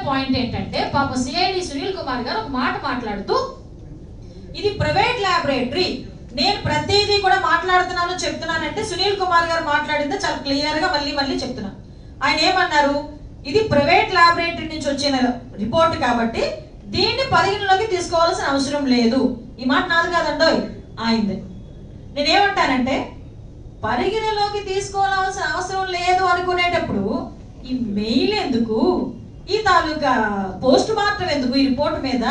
Point ఏంటంటే పాప CID Sunil Kumar గారు ఒక మాట మాట్లాడుతూ ఇది ప్రైవేట్ ల్యాబొరేటరీ నేను ప్రతిదీ కూడా మాట్లాడుతున్నాను చెప్తున్నానంటే సునీల్ కుమార్ గారు మాట్లాడింది చాలా క్లియర్ గా మళ్ళీ మళ్ళీ చెప్తున్నా ఆయన ఏమన్నారు ఇది ప్రైవేట్ ల్యాబొరేటరీ నుంచి వచ్చిన రిపోర్ట్ కాబట్టి దీన్ని పరిగణలోకి తీసుకోవాల్సిన అవసరం లేదు ఈ మాట నాది కాదండోయ్ ఆయింది నేనేమంటానంటే పరిగణలోకి తీసుకోవాల్సిన అవసరం లేదు అనుకునేటప్పుడు ఈ మెయిల్ ఎందుకు ఈ తాలూకా పోస్ట్ మార్టం ఎందుకు ఈ రిపోర్ట్ మీద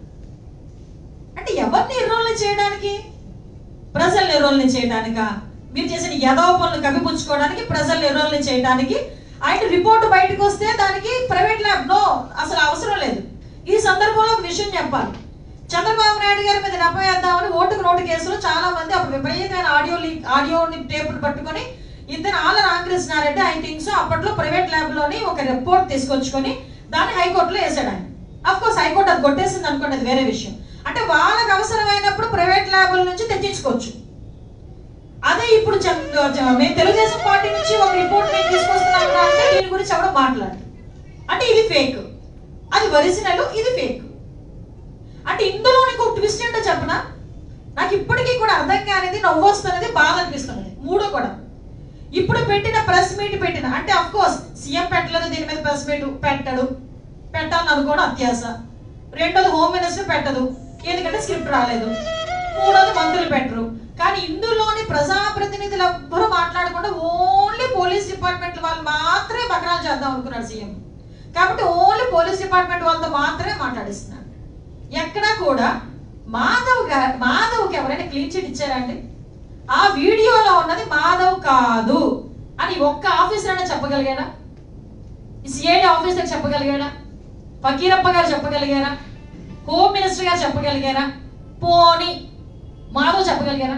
అంటే ఎవరిని ఎర్రోల్ని చేయడానికి ప్రజల్ని ఎర్రోల్ని చేయడానికా మీరు చేసిన యదవ పనులు కప్పిపుచ్చుకోవడానికి ప్రజల్ని ఎర్రోల్ని చేయడానికి ఆయన రిపోర్ట్ బయటకు వస్తే దానికి ప్రైవేట్ ల్యాబ్ నో అసలు అవసరం లేదు ఈ సందర్భంలో ఒక విషయం చెప్పాలి చంద్రబాబు నాయుడు గారి మీద నెపవేద్దామని ఓటుకు నోటు కేసులో చాలా మంది అప్పుడు విపరీతమైన ఆడియో లీక్ ఆడియోని టేపులు పట్టుకొని ఇద్దరు ఆల రామకృష్ణారెడ్డి ఐ థింక్ సో అప్పట్లో ప్రైవేట్ ల్యాబ్ లోని ఒక రిపోర్ట్ తీసుకొచ్చుకొని దాన్ని హైకోర్టులో వేసాడు ఆయన అఫ్ కోర్స్ హైకోర్టు అది కొట్టేసింది అనుకోండి అది వేరే విషయం అంటే వాళ్ళకి అవసరమైనప్పుడు ప్రైవేట్ ల్యాబుల నుంచి తెచ్చించుకోవచ్చు అదే ఇప్పుడు చంద్ర- చ- మేము తెలుగుదేశం పార్టీ నుంచి ఒక రిపోర్ట్ నేను తీసుకొస్తున్నాను అంటే దీని గురించి ఎవడో మాట్లాడు అంటే ఇది ఫేక్ అది ఒరిజినల్ ఇది ఫేక్ అంటే ఇందులో నీకు ఒక ట్విస్ట్ ఏంటో చెప్పనా నాకు ఇప్పటికీ కూడా అర్థం కానిది నవ్వు వస్తున్నది బాధ అనిపిస్తున్నది మూడో కూడా ఇప్పుడు పెట్టిన ప్రెస్ మీట్ పెట్టిన అంటే అఫ్ కోర్స్ సీఎం పెట్టలేదు దీని మీద ప్రెస్ మీట్ పెట్టడు పెట్టాలని అనుకోవడం అత్యాస రెండోది హోమ్ మినిస్టర్ పెట్టదు ఎందుకంటే స్క్రిప్ట్ రాలేదు మూడోది మంత్రులు పెట్టరు కానీ ఇందులోని ప్రజాప్రతినిధులు ఎవ్వరూ మాట్లాడకుండా ఓన్లీ పోలీస్ డిపార్ట్మెంట్ వాళ్ళు మాత్రమే బకరాలు చేద్దాం అనుకున్నాడు సీఎం కాబట్టి ఓన్లీ పోలీస్ డిపార్ట్మెంట్ వాళ్ళతో మాత్రమే మాట్లాడిస్తున్నాడు ఎక్కడా కూడా మాధవ్ గారు మాధవ్కి ఎవరైనా క్లీన్ చిట్ ఇచ్చారండి ఆ వీడియోలో ఉన్నది మాధవ్ కాదు అని ఒక్క ఆఫీసర్ అయినా చెప్పగలిగాడా ఈ సిఐడి ఆఫీసర్ చెప్పగలిగాడా ఫకీరప్ప గారు చెప్పగలిగారా హోమ్ మినిస్టర్ గారు చెప్పగలిగారా పోని మాధవ్ చెప్పగలిగారా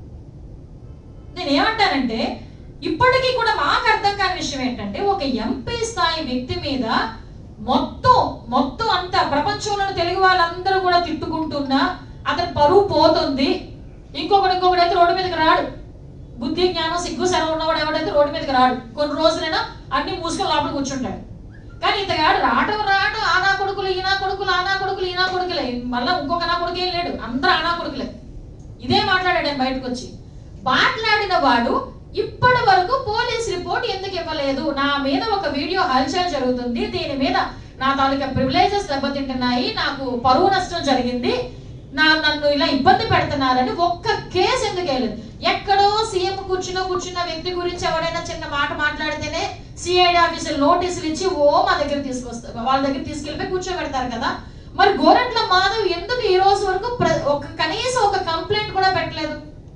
నేను ఏమంటానంటే ఇప్పటికీ కూడా మాకు అర్థం కాని విషయం ఏంటంటే ఒక ఎంపీ స్థాయి వ్యక్తి మీద మొత్తం మొత్తం అంతా ప్రపంచంలోని తెలుగు వాళ్ళందరూ కూడా తిట్టుకుంటున్నా అతని పరువు పోతుంది ఇంకొకటి ఇంకొకటి అయితే రోడ్డు మీదకి రాడు బుద్ధి జ్ఞానం సిగ్గు సెలవు ఉన్నవాడు ఎవడైతే రోడ్డు మీదకి రాడు కొన్ని రోజులైనా అన్ని మూసుకొని లోపల కూర్చుంటాడు కానీ ఇతగాడు రావటం రావటం ఆనా కొడుకులు ఈనా కొడుకులు ఆనా కొడుకులు ఈనా కొడుకులే మళ్ళా ఇంకొక నా కొడుకు ఏం లేడు అందరూ ఆనా కొడుకులే ఇదే మాట్లాడాడు ఆయన బయటకు వచ్చి మాట్లాడిన వాడు ఇప్పటి వరకు పోలీస్ రిపోర్ట్ ఎందుకు ఇవ్వలేదు నా మీద ఒక వీడియో హల్చల్ జరుగుతుంది దీని మీద నా తాలూకా ప్రివిలేజెస్ దెబ్బతింటున్నాయి నాకు పరువు నష్టం జరిగింది నా నన్ను ఇలా ఇబ్బంది పెడుతున్నారని ఒక్క కేసు ఎందుకు వేయలేదు ఎక్కడో సీఎం కూర్చున్న కూర్చున్న వ్యక్తి గురించి ఎవరైనా చిన్న మాట మాట్లాడితేనే సిఐడి ఆఫీసులు నోటీసులు ఇచ్చి ఓ మా దగ్గర తీసుకొస్తారు వాళ్ళ దగ్గర తీసుకెళ్ళిపోయి కూర్చోబెడతారు కదా మరి గోరంట్ల మాధవ్ ఎందుకు ఈ రోజు వరకు ప్ర- ఒక కనీసం ఒక కంప్లైంట్ కూడా పెట్టలేదు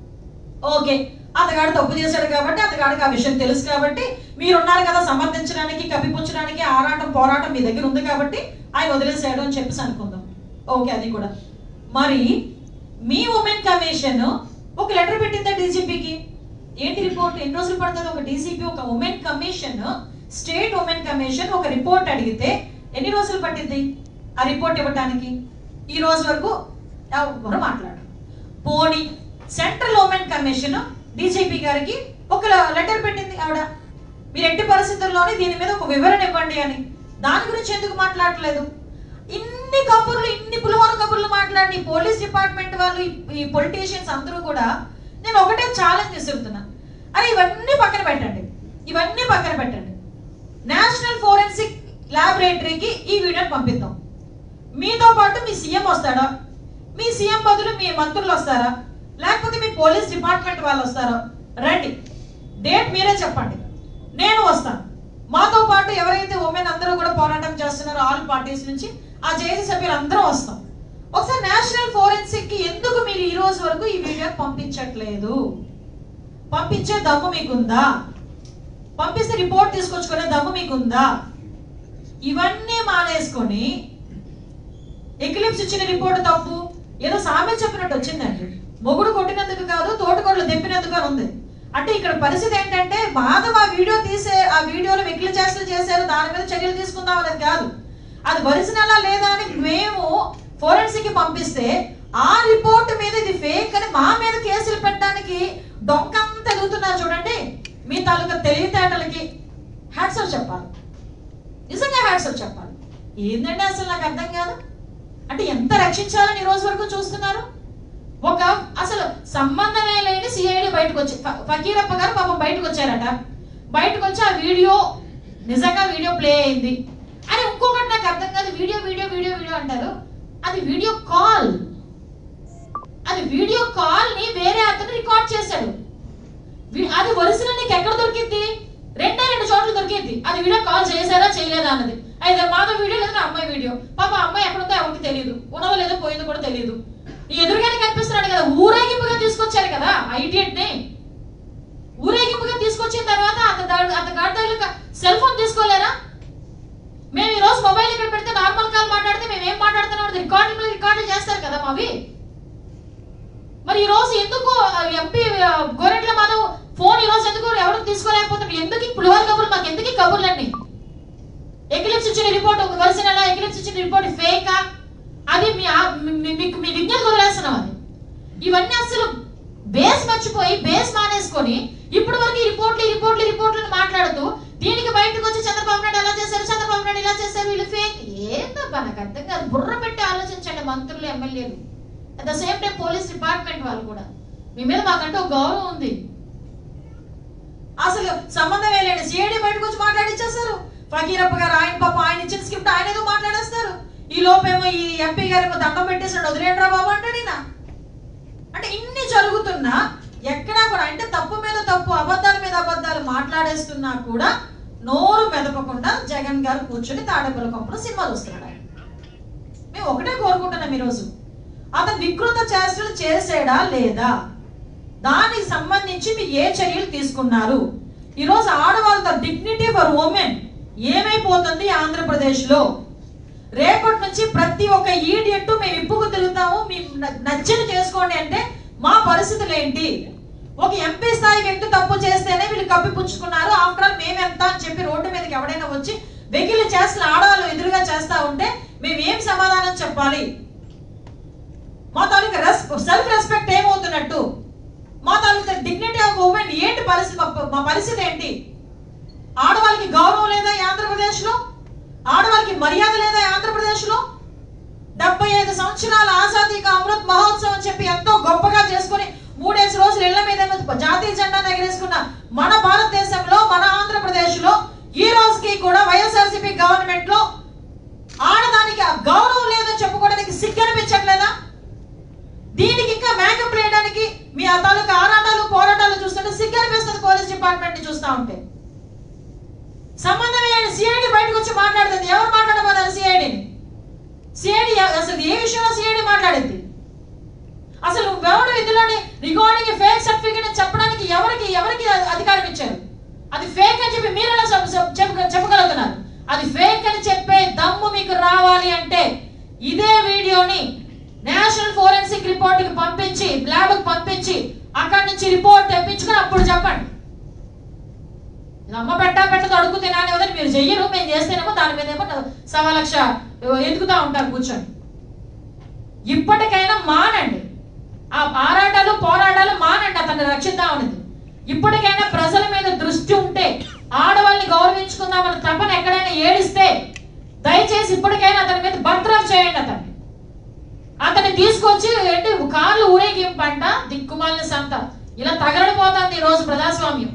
ఓకే అతగాడు తప్పు చేశాడు కాబట్టి అతగాడికి ఆ విషయం తెలుసు కాబట్టి మీరున్నారు కదా సమర్థించడానికి కప్పిపుచ్చడానికి ఆరాటం పోరాటం మీ దగ్గర ఉంది కాబట్టి ఆయన వదిలేసాడు అని చెప్పేసి అనుకుందాం ఓకే అది కూడా మరి మీ ఉమెన్ కమిషన్ ఒక లెటర్ పెట్టిందా డీజీపీకి ఏంటి రిపోర్ట్ ఎన్ని రోజులు పడుతుంది ఒక డీజీపీ ఒక women commission state women commission ఒక రిపోర్ట్ అడిగితే ఎన్ని రోజులు పట్టింది ఆ రిపోర్ట్ ఇవ్వటానికి ఈ రోజు వరకు ఎవరు మాట్లాడరు పోనీ సెంట్రల్ ఉమెన్ కమిషన్ డీజీపీ గారికి ఒక లెటర్ పెట్టింది ఆవిడ మీరు ఎట్టి పరిస్థితుల్లోనే దీని మీద ఒక వివరణ ఇవ్వండి అని దాని గురించి ఎందుకు మాట్లాడలేదు ఇన్ని కబుర్లు ఇన్ని పులిహోర కబుర్లు మాట్లాడి పోలీస్ డిపార్ట్మెంట్ వాళ్ళు ఈ- ఈ పొలిటీషియన్స్ అందరూ కూడా నేను ఒకటే ఛాలెంజ్ విసురుతున్నా అరే ఇవన్నీ పక్కన పెట్టండి ఇవన్నీ పక్కన పెట్టండి నేషనల్ ఫోరెన్సిక్ ల్యాబొరేటరీకి ఈ వీడియోని పంపిద్దాం మీతో పాటు మీ సీఎం వస్తాడా మీ సీఎం బదులు మీ మంత్రులు వస్తారా లేకపోతే మీ పోలీస్ డిపార్ట్మెంట్ వాళ్ళు వస్తారా రండి డేట్ మీరే చెప్పండి నేను వస్తాను మాతో పాటు ఎవరైతే ఉమెన్ అందరూ కూడా పోరాటం చేస్తున్నారో ఆల్ పార్టీస్ నుంచి ఆ జేఏసీ సభ్యులు అందరం వస్తాం ఒకసారి నేషనల్ ఫోరెన్సిక్ కి ఎందుకు మీరు ఈ రోజు వరకు ఈ వీడియో పంపించట్లేదు పంపించే దమ్ము మీకుందా పంపిస్తే రిపోర్ట్ తీసుకొచ్చుకునే దమ్ము మీకుందా ఇవన్నీ మానేసుకొని ఎక్లిప్స్ ఇచ్చిన రిపోర్ట్ తప్పు ఏదో సామెత చెప్పినట్టు వచ్చిందండి మొగుడు కొట్టినందుకు కాదు తోటకోళ్ళు దెప్పినందుకు అని ఉంది అంటే ఇక్కడ పరిస్థితి ఏంటంటే మాధవ్ ఆ వీడియో తీసే ఆ వీడియోలో వెకిలి చేష్టలు చేశారు దాని మీద చర్యలు తీసుకుందాం అనేది కాదు అది ఒరిజినలా లేదా అని మేము ఫోరెన్సిక్ కి పంపిస్తే ఆ రిపోర్ట్ మీద ఇది ఫేక్ అని మా మీద కేసులు పెట్టడానికి డొంకంతా ఎదుగుతున్నారు చూడండి మీ తాలూకా తెలివితేటలకి హ్యాట్స్ ఆఫ్ చెప్పాలి నిజంగా హ్యాట్స్ ఆఫ్ చెప్పాలి ఏందండి అసలు నాకు అర్థం కాదు అంటే ఎంత రక్షించాలని ఈ రోజు వరకు చూస్తున్నారు ఒక అసలు సంబంధమే లేని సిఐడి బయటకు వచ్చి ఫ- ఫకీరప్ప గారు పాపం బయటకు వచ్చారట బయటకు వచ్చి ఆ వీడియో నిజంగా వీడియో ప్లే అయింది అని ఇంకొకటి నాకు అర్థం కాదు వీడియో వీడియో వీడియో వీడియో అంటారు అది వీడియో కాల్ అది వీడియో కాల్ ని వేరే అతను రికార్డ్ చేశాడు వి- అది ఒరిజినల్ నీకు ఎక్కడ దొరికింది రెండే రెండు చోట్ల దొరికింది అది వీడియో కాల్ చేశారా చేయలేదా అన్నది అయితే మాధవ్ వీడియో లేదా అమ్మాయి వీడియో పాప అమ్మాయి ఎక్కడుందో ఎవరికి తెలియదు ఉన్నదో లేదో పోయిందో కూడా తెలియదు ఈ ఎదురుగానే కనిపిస్తున్నాడు కదా ఊరేగింపుగా తీసుకొచ్చారు కదా ఐడియట్ ని ఊరేగింపుగా తీసుకొచ్చిన తర్వాత అతని దా- అతని గాడి దగ్గర సెల్ ఫోన్ తీసుకోలేరా మేము ఈ రోజు మొబైల్ ఇక్కడ పెడితే నార్మల్ కాల్ మాట్లాడితే మేము ఏం మాట్లాడుతున్నాం రికార్డింగ్ రికార్డులు చేస్తారు కదా మావి మరి ఈ రోజు ఎందుకు ఎంపీ గోరెంట్ల మాధవ్ ఫోన్ ఈ రోజు ఎందుకు ఎవరు తీసుకోలేకపోతున్నారు ఎందుకు ఈ పులిహోర కబుర్లు మాకు ఎందుకు ఈ కబుర్లన్నీ ఎక్లిప్స్ ఇచ్చిన రిపోర్ట్ ఒక ఒరిజినల్ ఎక్లిప్స్ ఇచ్చిన రిపోర్ట్ ఫేకా అది మీ ఆ- మీ- మీ- మీకు మీ విజ్ఞత వదిలేస్తున్నాం అది ఇవన్నీ అసలు బేస్ మర్చిపోయి బేస్ మానేసుకొని ఇప్పుడు వరకు ఈ రిపోర్ట్లు ఈ రిపోర్ట్లు ఈ రిపోర్ట్లు మాట్లాడుతూ దీనికి బయటకు వచ్చి చంద్రబాబు నాయుడు ఎలా చేశారు చంద్రబాబు నాయుడు ఇలా చేశారు వీళ్ళు ఫేక్ ఏందబ్బా నాకు అర్థం కాదు బుర్ర పెట్టి ఆలోచించండి మంత్రులు ఎమ్మెల్యేలు at the same time police department వాళ్ళు కూడా మీ మీద మాకంటూ ఒక గౌరవం ఉంది అసలు సంబంధమే లేని సిఐడి బయటకు వచ్చి మాట్లాడిచ్చేస్తారు ఫకీరప్ప గారు ఆయన పాప ఆయన ఇచ్చిన స్క్రిప్ట్ ఆయన ఏదో మాట్లాడేస్తారు ఈ లోపేమో ఈ ఎంపీ గారు ఏమో దండం పెట్టేసాడు వదిలేండ్రా బాబు అంటాడు ఈయన. అంటే ఇన్ని జరుగుతున్నా ఎక్కడా కూడా అంటే తప్పు మీద తప్పు అబద్ధాల మీద అబద్ధాలు మాట్లాడేస్తున్నా కూడా నోరు మెదపకుండా జగన్ గారు కూర్చొని తాడేపల్లి కొంపలో సినిమా చూస్తున్నాడు ఆయన మేము ఒకటే కోరుకుంటున్నాం ఈరోజు అతను వికృత చేష్టలు చేసాడా లేదా దానికి సంబంధించి మీరు ఏ చర్యలు తీసుకున్నారు ఈరోజు ఆడవాళ్ళతో డిగ్నిటీ ఫర్ ఉమెన్ ఏమైపోతుంది ఆంధ్రప్రదేశ్లో రేపటి నుంచి ప్రతి ఒక్క ఈడియట్ మేము ఇప్పుకు తిరుగుతాము మేము న- నచ్చింది చేసుకోండి అంటే మా పరిస్థితులు ఏంటి ఒక ఎంపీ స్థాయి వ్యక్తి తప్పు చేస్తేనే వీళ్ళు కప్పిపుచ్చుకున్నారు ఆఫ్టర్ ఆల్ మేమెంత అని చెప్పి రోడ్డు మీదకి ఎవడైనా వచ్చి వెకిలి చేస్తున్న ఆడవాళ్ళు ఎదురుగా చేస్తా ఉంటే మేము ఏం సమాధానం చెప్పాలి మా తాలూకా రెస్ సెల్ఫ్ రెస్పెక్ట్ ఏమవుతున్నట్టు మా తాలూకా డిగ్నిటీ ఆఫ్ ఉమెన్ ఏంటి పరిస్థితి మా- మా పరిస్థితి ఏంటి ఆడవాళ్ళకి గౌరవం లేదా ఈ ఆంధ్రప్రదేశ్లో ఆడవాళ్ళకి మర్యాద లేదా ఈ ఆంధ్రప్రదేశ్లో డెబ్బై ఐదు సంవత్సరాల ఆజాదీ కా అమృత్ మహోత్సవం అని చెప్పి ఎంతో గొప్పగా చేసుకుని మూడేసి రోజులు ఇళ్ల మీద ఏమో జాతీయ జెండా ఎగరేసుకున్న మన భారతదేశంలో మన ఆంధ్రప్రదేశ్లో ఈ రోజుకి కూడా వైఎస్ఆర్సీపీ గవర్నమెంట్ లో ఆడదానికి ఆ గౌరవం లేదని చెప్పుకోవడానికి సిగ్గు అనిపించట్లేదా దీనికి ఇంకా మేకప్ వేయడానికి మీ ఆ తాలూకా ఆరాటాలు పోరాటాలు చూస్తుంటే సిగ్గు అనిపిస్తుంది పోలీస్ డిపార్ట్మెంట్ ని చూస్తా ఉంటే సంబంధం లేని సిఐడి బయటకు వచ్చి మాట్లాడుతుంది ఎవరు మాట్లాడమన్నారు సిఐడిని సిఐడి అసలు ఏ విషయంలో సిఐడి మాట్లాడింది అసలు ఎవడు ఇందులోని రికార్డింగ్ ఫేక్ సర్టిఫికేట్ అని చెప్పడానికి ఎవరికి ఎవరికి అధికారం ఇచ్చారు అది ఫేక్ అని చెప్పి మీరు ఎలా చెప్- చెప్- చెప్ప- చెప్పగలుగుతున్నారు అది ఫేక్ అని చెప్పే దమ్ము మీకు రావాలి అంటే ఇదే వీడియోని నేషనల్ ఫోరెన్సిక్ రిపోర్ట్ కి పంపించి ల్యాబ్ కి పంపించి అక్కడి నుంచి రిపోర్ట్ తెప్పించుకొని అప్పుడు చెప్పండి ఇది అమ్మ పెట్టా పెట్టదు అడుగు తినాలి మీరు చెయ్యరు మేము చేస్తేనేమో దాని మీద ఏమో సవా లక్ష ఎదుగుతా ఉంటారు కూర్చొని ఇప్పటికైనా మానండి ఆ ఆరాటాలు పోరాటాలు మానండి అతన్ని రక్షిద్దామని ఇప్పటికైనా ప్రజల మీద దృష్టి ఉంటే ఆడవాళ్ళని గౌరవించుకుందామని తపన ఎక్కడైనా ఏడిస్తే దయచేసి ఇప్పటికైనా అతని మీద బర్త్రాఫ్ చేయండి అతన్ని అతన్ని తీసుకొచ్చి ఏంటి కార్లు ఊరేగింపంట దిక్కుమాలిన సంత ఇలా తగలడిపోతుంది ఈ రోజు ప్రజాస్వామ్యం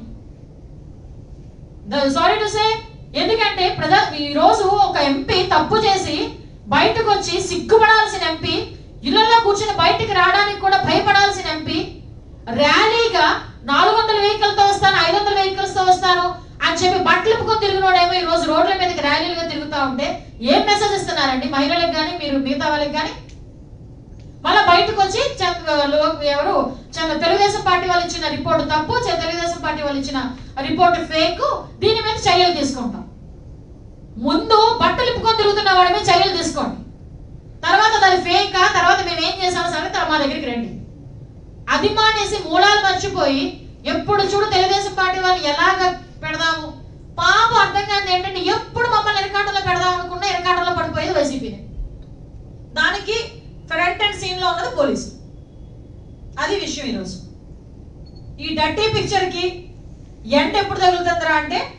సారీ టు సే ఎందుకంటే ప్రజా ఈ రోజు ఒక ఎంపీ తప్పు చేసి బయటకు వచ్చి సిగ్గుపడాల్సిన ఎంపీ ఇళ్లలో కూర్చుని బయటికి రావడానికి కూడా భయపడాల్సిన ఎంపీ ర్యాలీగా నాలుగు వందల వెహికల్ తో వస్తాను ఐదు వందల వెహికల్స్ తో వస్తాను అని చెప్పి బట్టలు ఇప్పుకొని తిరిగినోడేమో ఈ రోజు రోడ్ల మీదకి ర్యాలీలుగా తిరుగుతా ఉంటే ఏం మెసేజ్ ఇస్తున్నారండి మహిళలకు కానీ మీరు మిగతా వాళ్ళకి కానీ మళ్ళీ బయటకు వచ్చి చంద్ర- లో- ఎవరు చంద్ర- తెలుగుదేశం పార్టీ వాళ్ళు ఇచ్చిన రిపోర్ట్ తప్పు చ- తెలుగుదేశం పార్టీ వాళ్ళు ఇచ్చిన రిపోర్ట్ ఫేక్ దీని మీద చర్యలు తీసుకుంటాం ముందు బట్టలు ఇప్పుకొని తిరుగుతున్న వాడి మీద చర్యలు తీసుకోండి తర్వాత దాని ఫేక్ తర్వాత మేము ఏం చేసామో సంగతి మా దగ్గరికి రండి అది మానేసి మూలాలు మర్చిపోయి ఎప్పుడు చూడు తెలుగుదేశం పార్టీ వాళ్ళు ఎలాగ పెడదాము పాప అర్థం కాదు ఏంటంటే ఎప్పుడు మమ్మల్ని ఎరకాటంలో పెడదాం అనుకున్నా ఎరకాటంలో పడిపోయేది వైసీపీనే దానికి ఫ్రంట్ అండ్ సీన్ లో ఉన్నది పోలీసు అది విషయం ఈరోజు ఈ డర్టీ పిక్చర్ కి ఎండ ఎప్పుడు తగులుతుందిరా అంటే